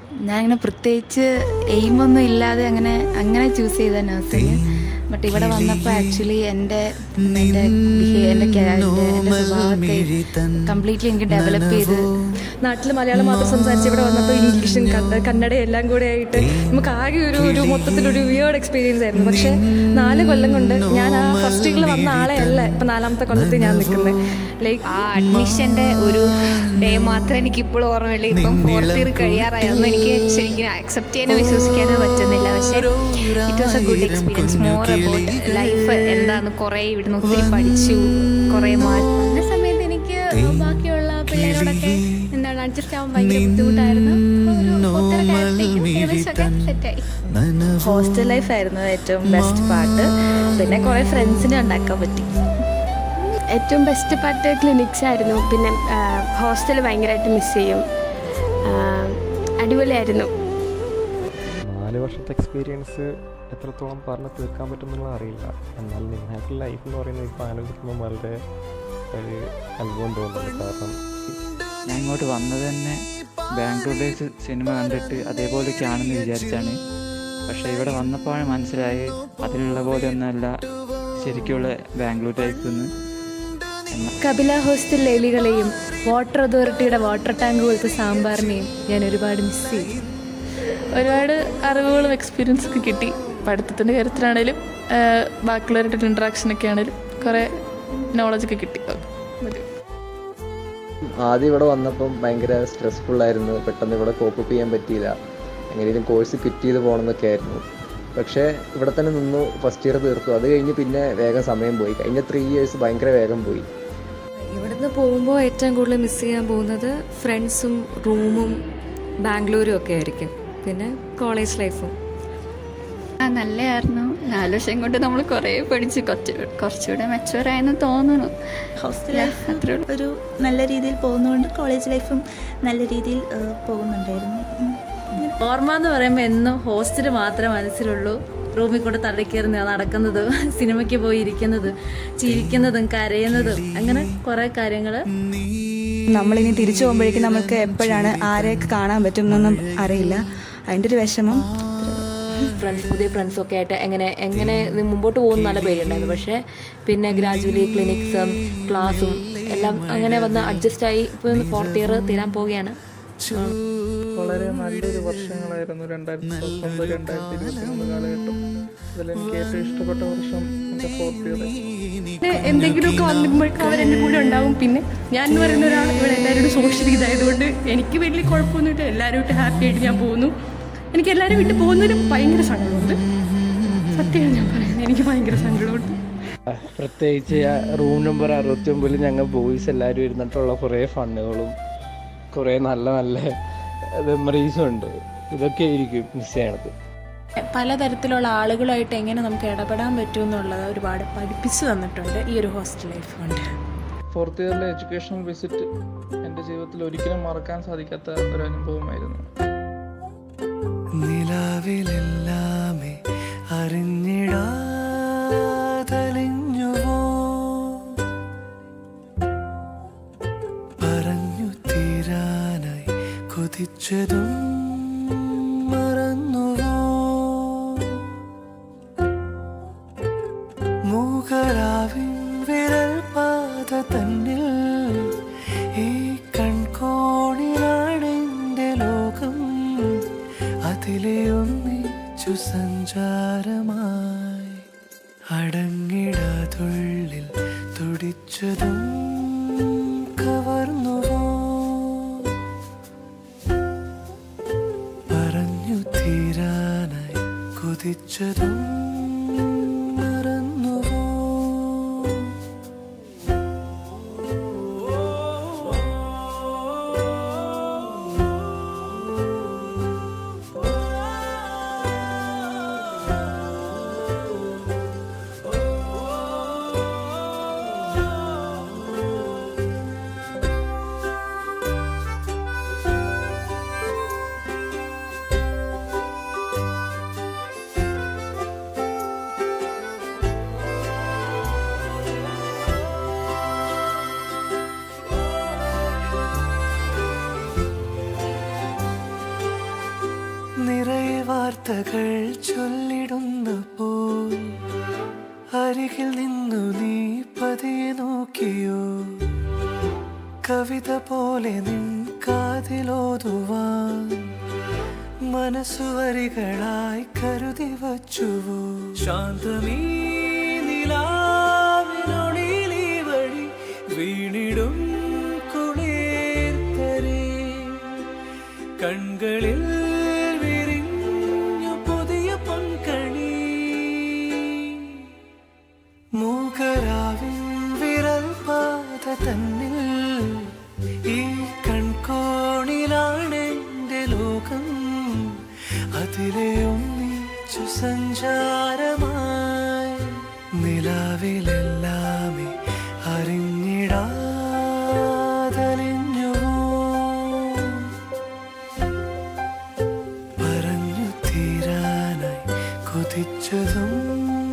ഞാൻ അങ്ങനെ പ്രത്യേകിച്ച് എയിമൊന്നും ഇല്ലാതെ അങ്ങനെ അങ്ങനെ ചൂസ് ചെയ്ത നഴ്സിംഗ് ബട്ട് ഇവിടെ വന്നപ്പോൾ ആക്ച്വലി എൻ്റെ എൻ്റെ ബിഹേ എൻ്റെ ക്യാരക്ടർ എൻ്റെ സ്വഭാവത്തെ കംപ്ലീറ്റ്ലി എനിക്ക് ഡെവലപ്പ് ചെയ്ത് നാട്ടിൽ മലയാളം മാത്രം സംസാരിച്ച് ഇവിടെ വന്നപ്പോൾ ഇംഗ്ലീഷും കന്നഡ കന്നഡ എല്ലാം കൂടെ ആയിട്ട് നമുക്ക് ആകെ ഒരു ഒരു മൊത്തത്തിലൊരു വിയേർഡ് എക്സ്പീരിയൻസ് ആയിരുന്നു പക്ഷേ നാല് കൊല്ലം കൊണ്ട് ഞാൻ ആ ഫസ്റ്റ് ഇയറിൽ വന്ന ആളെ അല്ല ഇപ്പം നാലാമത്തെ കൊല്ലത്തിൽ ഞാൻ നിൽക്കുന്നത് ലൈക്ക് ആ അഡ്മിഷന്റെ ഒരു ഡേ മാത്രം എനിക്ക് ഇപ്പോൾ ഓർമ്മയില്ല ഇപ്പം ഫോർത്ത് ഇയർ കഴിയാറായിരുന്നു എനിക്ക് ശരിക്കും അക്സെപ്റ്റ് ചെയ്യാനോ വിശ്വസിക്കാനോ പറ്റുന്നില്ല പക്ഷേ it was a good experience more about life എന്താന്ന് കുറേ ഇവിടുന്ന് ഒത്തിരി പഠിച്ചു കുറേ മാറ്റി ആ സമയത്ത് എനിക്ക് ബാക്കിയുള്ള പിള്ളേരോടൊക്കെ എന്താണ് അഡ്ജസ്റ്റ് ആവാൻ ഭയങ്കര ബുദ്ധിമുട്ടായിരുന്നു അപ്പോൾ ഒരു ഒത്തര കാലത്തേക്കും ഏകദേശമൊക്കെ സെറ്റായി ഹോസ്റ്റൽ ലൈഫ് ആയിരുന്നു ഏറ്റവും ബെസ്റ്റ് പാർട്ട് പിന്നെ കുറേ ഫ്രണ്ട്സിനെ ഉണ്ടാക്കാൻ പറ്റി ഏറ്റവും ബെസ്റ്റ് പാർട്ട് ക്ലിനിക്സ് ആയിരുന്നു പിന്നെ ഹോസ്റ്റൽ ഭയങ്കരമായിട്ട് മിസ് ചെയ്യും ആ, അടിപൊളിയായിരുന്നു നാല് വർഷത്തെ എക്സ്പീരിയൻസ് എത്രത്തോളം പറഞ്ഞ് തീർക്കാൻ പറ്റുമെന്നുള്ള അറിയില്ല എന്നാൽ നിങ്ങൾക്ക് ലൈഫ് എന്ന് പറയുന്നത് ഇപ്പോൾ ആലോചിക്കുമ്പോൾ വളരെ ഒരു അനുഭവം തോന്നുന്നുണ്ട് കാരണം ഞാൻ ഇങ്ങോട്ട് വന്നത് തന്നെ ബാംഗ്ലൂരിലേക്ക് സിനിമ കണ്ടിട്ട് അതേപോലെയൊക്കെയാണെന്ന് വിചാരിച്ചാണ് പക്ഷേ ഇവിടെ വന്നപ്പോഴാണ് മനസ്സിലായി അതിലുള്ള പോലെ ഒന്നല്ല ശരിക്കുള്ള ബാംഗ്ലൂർ ലൈഫ് എന്ന് എന്നാൽ കപില ഹോസ്റ്റൽ എലികളെയും വാട്ടർ അതോറിറ്റിയുടെ വാട്ടർ ടാങ്ക് പോലത്തെ സാമ്പാറിനെയും ഞാൻ ഒരുപാട് മിസ് ചെയ്യും ഒരുപാട് അറിവുകളും എക്സ്പീരിയൻസ് ഒക്കെ കിട്ടി പഠിത്തത്തിൻ്റെ കാര്യത്തിലാണേലും ആഹ് ബാക്കിയുള്ളവരുടെ ഇൻട്രാക്ഷൻ ഒക്കെ ആണേലും കുറേ നോളജൊക്കെ കിട്ടി മതി ആദ്യം ഇവിടെ വന്നപ്പം ഭയങ്കര സ്ട്രെസ്ഫുൾ ആയിരുന്നു പെട്ടെന്ന് ഇവിടെ കോപ്പപ്പ് ചെയ്യാൻ പറ്റിയില്ല എങ്ങനെയും കോഴ്സ് ക്വിറ്റ് ചെയ്ത് പോകണമെന്നൊക്കെ ആയിരുന്നു പക്ഷേ ഇവിടെ തന്നെ നിന്നു ഫസ്റ്റ് ഇയർ തീർത്തു അത് കഴിഞ്ഞ് പിന്നെ വേഗം സമയം പോയി കഴിഞ്ഞ ത്രീ ഇയേഴ്സ് ഭയങ്കര വേഗം പോയി ഇവിടുന്ന് പോകുമ്പോൾ ഏറ്റവും കൂടുതൽ മിസ് ചെയ്യാൻ പോകുന്നത് ഫ്രണ്ട്സും റൂമും ബാംഗ്ലൂരും ഒക്കെ ആയിരിക്കും പിന്നെ കോളേജ് ലൈഫും ആ നല്ലതായിരുന്നു നാല് വർഷം കൊണ്ട് നമ്മൾ കുറേ പഠിച്ചു കുറച്ച് കുറച്ചുകൂടെ മെച്ചുവറായെന്ന് തോന്നുന്നു ഹോസ്റ്റൽ ലൈഫ് ഒരു നല്ല രീതിയിൽ പോകുന്നതുകൊണ്ട് കോളേജ് ലൈഫും നല്ല രീതിയിൽ ഏഹ്, പോകുന്നുണ്ടായിരുന്നു ഉം. ഓർമ്മ എന്ന് പറയുമ്പോൾ എന്നും ഹോസ്റ്റൽ മാത്രമേ മനസ്സിലുള്ളൂ റൂമിൽ കൂടെ തള്ളിക്കയറി നടക്കുന്നതും സിനിമയ്ക്ക് പോയി ഇരിക്കുന്നതും ചിരിക്കുന്നതും കരയുന്നതും അങ്ങനെ കുറേ കാര്യങ്ങൾ നമ്മളിനി തിരിച്ചു പോകുമ്പോഴേക്കും നമുക്ക് എപ്പോഴാണ് ആരെയൊക്കെ കാണാൻ പറ്റും എന്നൊന്നും അറിയില്ല അതിൻ്റെ ഒരു വിഷമം ഫ്രണ്ട്സ് പുതിയ ഫ്രണ്ട്സൊക്കെ ആയിട്ട് എങ്ങനെ എങ്ങനെ ഇത് മുമ്പോട്ട് പോകുന്ന നല്ല പേരുണ്ടായിരുന്നു പക്ഷേ പിന്നെ ഗ്രാജുവലി ക്ലിനിക്സും ക്ലാസ്സും എല്ലാം അങ്ങനെ വന്ന് അഡ്ജസ്റ്റ് ആയി ഇപ്പോൾ ഫോർത്ത് ഇയർ തീരാൻ പോവുകയാണ് വളരെ നല്ലൊരു വർഷങ്ങളായിരുന്നു രണ്ടായിരത്തി പത്തൊമ്പത് രണ്ടായിരത്തി ഇരുപത്തി മൂന്ന് കാലഘട്ടം അതിൽ എനിക്ക് ഏറ്റവും ഇഷ്ടപ്പെട്ട വർഷം എൻ്റെ ഫോർത്ത് ഇയർ പിന്നെ എന്തെങ്കിലുമൊക്കെ വന്നിരുമ്പോഴേക്കും അവരെൻ്റെ കൂടെ ഉണ്ടാവും പിന്നെ ഞാൻ എന്ന് പറയുന്ന ഒരാൾ ഇവിടെ എല്ലാവരോടും സോഷ്യൽ ഇതായതുകൊണ്ട് എനിക്ക് വലിയ കുഴപ്പമൊന്നുമില്ല എല്ലാവരുമായിട്ട് ഹാപ്പി ആയിട്ട് ഞാൻ പോകുന്നു എനിക്ക് എല്ലാവരും വിട്ട് പോകുന്നതിന് ഭയങ്കര സങ്കടമുണ്ട് സത്യമാണ് ഞാൻ പറയുന്നത് എനിക്ക് ഭയങ്കര സങ്കടമുണ്ട് പ്രത്യേകിച്ച് റൂം നമ്പർ അറുപത്തി ഒമ്പതിൽ ഞങ്ങൾ ബോയ്സ് എല്ലാവരും ഇരുന്നിട്ടുള്ള കുറേ ഫണ്ണുകളും കുറേ നല്ല നല്ല മെമ്മറീസും ഉണ്ട് ഇതൊക്കെ ആയിരിക്കും മിസ് ചെയ്യണത് പലതരത്തിലുള്ള ആളുകളുമായിട്ട് എങ്ങനെ നമുക്ക് ഇടപെടാൻ പറ്റും എന്നുള്ളത് ഒരുപാട് പഠിപ്പിച്ചു തന്നിട്ടുണ്ട് ഈ ഒരു ഹോസ്റ്റൽ ലൈഫ് കൊണ്ട് ഫോർത്ത് ഇയറിലെ എഡ്യൂക്കേഷണൽ വിസിറ്റ് എൻ്റെ ജീവിതത്തിൽ ഒരിക്കലും മറക്കാൻ സാധിക്കാത്ത ഒരു അനുഭവമായിരുന്നു നിലാവിലെല്ലാമേ അറിഞ്ഞിടാതലിഞ്ഞുവോ പറഞ്ഞു തീരാനായി കൊതിച്ചതും മറന്നുവോ മൂകരാവിൻ വിരൽ പാത തന്നിൽ ഈ കൺകോണിലാണെന്റെ ലോകം അതിലെ ഒന്നിച്ചു സഞ്ചാരമായി അടങ്ങിടാതുള്ളിൽ തുടിച്ചതും കവർന്നുവോ പറഞ്ഞു തീരാനായി കൊതിച്ചതും മറന്നുവോ നിറയെ വാർത്തകൾ ചൊല്ലിടുന്ന പോൽ അരികിൽ നിന്നു നീ പതിയെ നോക്കിയോ കവിത പോലെ നിൻ കാതിലോതുവാൻ മനസ്സുവരികളായി കരുതി വച്ചുവോ ശാന്തമീ നിലാവിനൊളിലീ വഴി വീണിടും കുളിർത്തരേ കൺകളിൽ വിരിഞ്ഞു പുതിയ പൊൻകണി മൂകരാവിൻ വിരൽ പാത തന്നിൽ ഈ കൺകോണിലാണെന്റെ ലോകം അതിലെ ഒന്നിച്ചു സഞ്ചാരമായി നിലാവിലെല്ലാമേ അറിഞ്ഞിടാതലിഞ്ഞുവോ പറഞ്ഞു തീരാനായി കൊതിച്ചതും